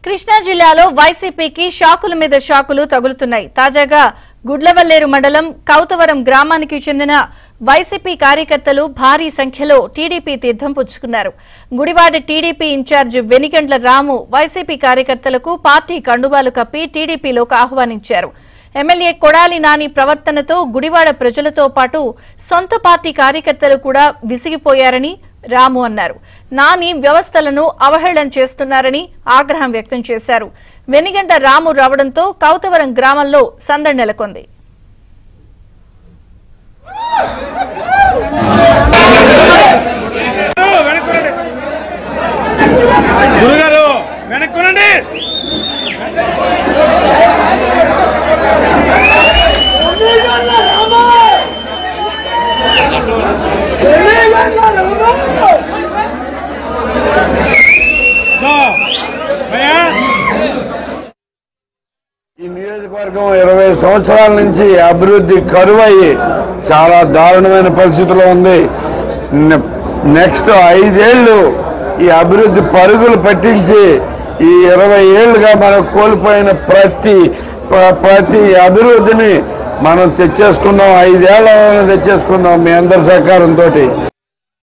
కృష్ణా జిల్లాలో వైసీపీకి షాకుల మీద షాకులు తగులుతున్నాయి తాజాగా గుడ్లవల్లేరు మండలం కౌతవరం గ్రామానికి చెందిన వైసీపీ కార్యకర్తలు భారీ సంఖ్యలో టీడీపీ తీర్థం పుచ్చుకున్నారు Gudivada TDP incharge Venigandla Ramu YCP కార్యకర్తలకు పార్టీ కండువాలు కప్పి టీడీపీలోకి ఆహ్వానించారు ఎమ్మెల్యే కొడాలి నాని ప్రవర్తనతో గుడివాడ ప్రజలతో పాటు సొంత పార్టీ కార్యకర్తలు కూడా విసిగిపోయారని రాము అన్నారు నాని వ్యవస్థలను అవహేళన చేస్తున్నారని ఆగ్రహం వ్యక్తం చేశారు వెనిగంట రాము రావడంతో కౌతవరం గ్రామంలో సందడి నెలకొంది వెనక్కునండి గురుగారు వెనక్కునండి దా. భయ్యా ఈ నియోజకవర్గం ఇరవై సంవత్సరాల నుంచి అభివృద్ధి కరువయ్యి చాలా దారుణమైన పరిస్థితిలో ఉంది నె- నెక్స్ట్ ఐదేళ్లు ఈ అభివృద్ధి పరుగులు పట్టించి ఈ ఇరవై ఏళ్ళుగా మనం కోల్పోయిన ప్రతి ప్ర- ప్రతి అభివృద్ధిని మనం తెచ్చేసుకుందాం ఐదేళ్ల తెచ్చేసుకుందాం మీ అందరి సహకారంతో